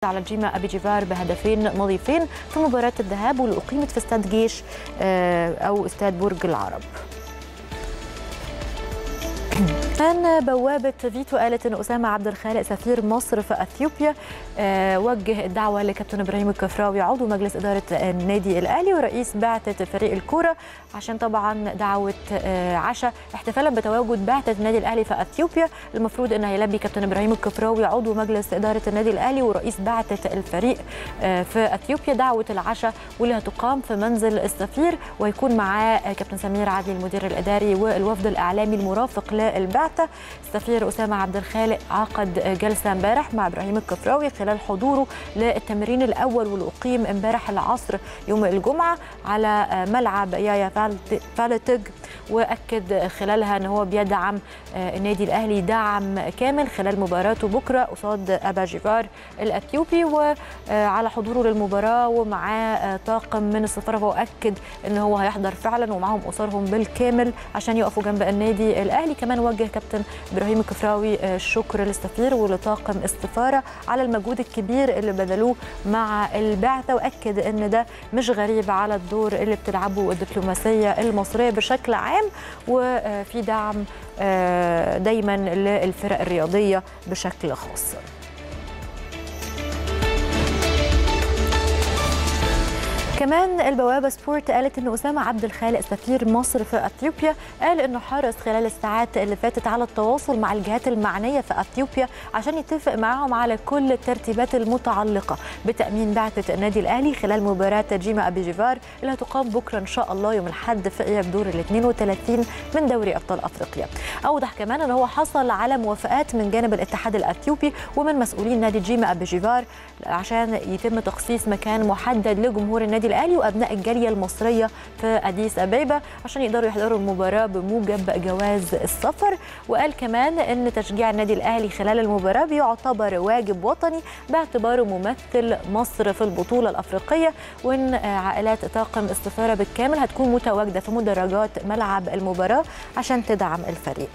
على جيما ابي جيفار بهدفين نظيفين في مباراه الذهاب واللي اقيمت في استاد جيش او استاد برج العرب كان بوابة فيتو قالت أن أسامة عبد الخالق سفير مصر في أثيوبيا أه وجه الدعوة لكابتن إبراهيم الكفراوي عضو مجلس إدارة النادي الأهلي ورئيس بعثة فريق الكورة عشان طبعا دعوة أه عشاء احتفالا بتواجد بعثة النادي الأهلي في أثيوبيا المفروض أن هيلبي كابتن إبراهيم الكفراوي عضو مجلس إدارة النادي الأهلي ورئيس بعثة الفريق أه في أثيوبيا دعوة العشاء واللي هتقام في منزل السفير ويكون معاه كابتن سمير عدلي المدير الإداري والوفد الإعلامي المرافق للبعثة البعثة السفير أسامة عبد الخالق عقد جلسة امبارح مع إبراهيم الكفراوي خلال حضوره للتمرين الأول واللي أقيم امبارح العصر يوم الجمعة على ملعب يايا فالتج واكد خلالها ان هو بيدعم النادي الاهلي دعم كامل خلال مباراته بكره قصاد ابا جيفار الاثيوبي وعلى حضوره للمباراه ومعاه طاقم من السفاره فهو اكد ان هو هيحضر فعلا ومعاهم اسرهم بالكامل عشان يقفوا جنب النادي الاهلي كمان وجه كابتن ابراهيم الكفراوي الشكر للسفير ولطاقم السفاره على المجهود الكبير اللي بذلوه مع البعثه واكد ان ده مش غريب على الدور اللي بتلعبه الدبلوماسيه المصريه بشكل عام وفي دعم دايما للفرق الرياضيه بشكل خاص كمان البوابه سبورت قالت ان اسامه عبد الخالق سفير مصر في اثيوبيا قال انه حرص خلال الساعات اللي فاتت على التواصل مع الجهات المعنيه في اثيوبيا عشان يتفق معاهم على كل الترتيبات المتعلقه بتامين بعثه النادي الاهلي خلال مباراه جيما ابي جيفار اللي هتقام بكره ان شاء الله يوم الاحد في اياب دور ال 32 من دوري ابطال افريقيا. اوضح كمان ان هو حصل على موافقات من جانب الاتحاد الاثيوبي ومن مسؤولين نادي جيما ابي جيفار عشان يتم تخصيص مكان محدد لجمهور النادي الاهلي وابناء الجاليه المصريه في اديس ابيبه عشان يقدروا يحضروا المباراه بموجب جواز السفر وقال كمان ان تشجيع النادي الاهلي خلال المباراه بيعتبر واجب وطني باعتباره ممثل مصر في البطوله الافريقيه وان عائلات طاقم السفاره بالكامل هتكون متواجده في مدرجات ملعب المباراه عشان تدعم الفريق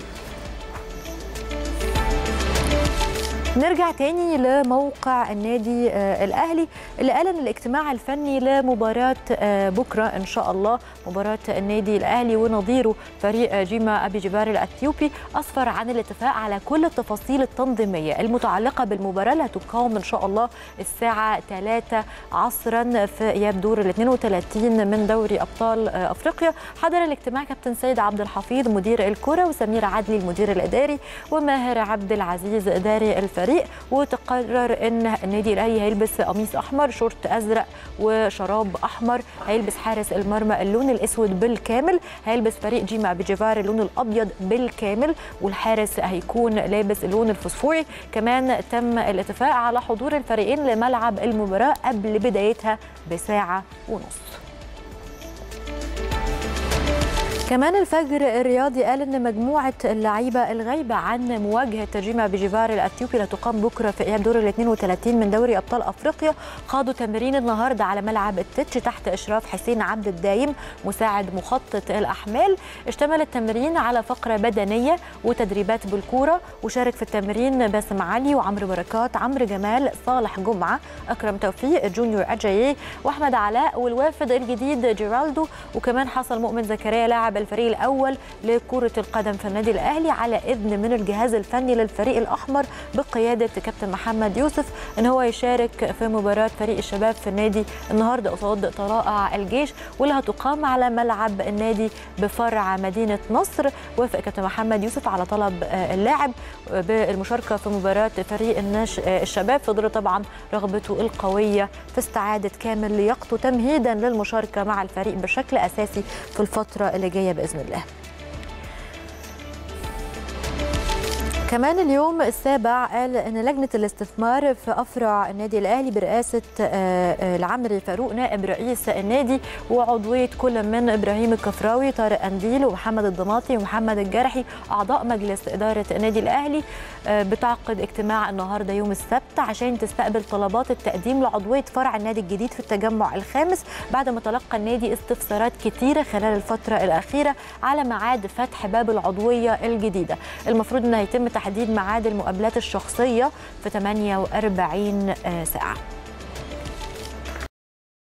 نرجع تاني لموقع النادي الاهلي اللي قال ان الاجتماع الفني لمباراه بكره ان شاء الله مباراه النادي الاهلي ونظيره فريق جيما ابي جبار الاثيوبي اسفر عن الاتفاق على كل التفاصيل التنظيميه المتعلقه بالمباراه اللي هتقام ان شاء الله الساعه 3 عصرا في اياب دور ال 32 من دوري ابطال افريقيا حضر الاجتماع كابتن سيد عبد الحفيظ مدير الكره وسمير عدلي المدير الاداري وماهر عبد العزيز اداري الفريق الفريق وتقرر ان النادي الاهلي هيلبس قميص احمر شورت ازرق وشراب احمر هيلبس حارس المرمى اللون الاسود بالكامل هيلبس فريق جيما بيجيفار اللون الابيض بالكامل والحارس هيكون لابس اللون الفوسفوري كمان تم الاتفاق على حضور الفريقين لملعب المباراه قبل بدايتها بساعه ونص كمان الفجر الرياضي قال ان مجموعه اللعيبه الغايبه عن مواجهه جيما بيجيفار الاثيوبي اللي تقام بكره في اياب دور ال 32 من دوري ابطال افريقيا خاضوا تمرين النهارده على ملعب التتش تحت اشراف حسين عبد الدايم مساعد مخطط الاحمال اشتمل التمرين على فقره بدنيه وتدريبات بالكوره وشارك في التمرين باسم علي وعمرو بركات عمرو جمال صالح جمعه اكرم توفيق جونيور اجاييه واحمد علاء والوافد الجديد جيرالدو وكمان حصل مؤمن زكريا لاعب الفريق الاول لكره القدم في النادي الاهلي على اذن من الجهاز الفني للفريق الاحمر بقياده كابتن محمد يوسف ان هو يشارك في مباراه فريق الشباب في النادي النهارده قصاد طلائع الجيش واللي هتقام على ملعب النادي بفرع مدينه نصر وافق كابتن محمد يوسف على طلب اللاعب بالمشاركه في مباراه فريق النش الشباب في ظل طبعا رغبته القويه في استعاده كامل لياقته تمهيدا للمشاركه مع الفريق بشكل اساسي في الفتره اللي جايه باذن الله كمان اليوم السابع قال ان لجنه الاستثمار في افرع النادي الاهلي برئاسه العمري فاروق نائب رئيس النادي وعضويه كل من ابراهيم الكفراوي طارق انديل ومحمد الضماطي ومحمد الجرحي اعضاء مجلس اداره النادي الاهلي بتعقد اجتماع النهارده يوم السبت عشان تستقبل طلبات التقديم لعضويه فرع النادي الجديد في التجمع الخامس بعد ما تلقى النادي استفسارات كتيره خلال الفتره الاخيره على ميعاد فتح باب العضويه الجديده المفروض ان هيتم تحديد ميعاد المقابلات الشخصيه في 48 ساعه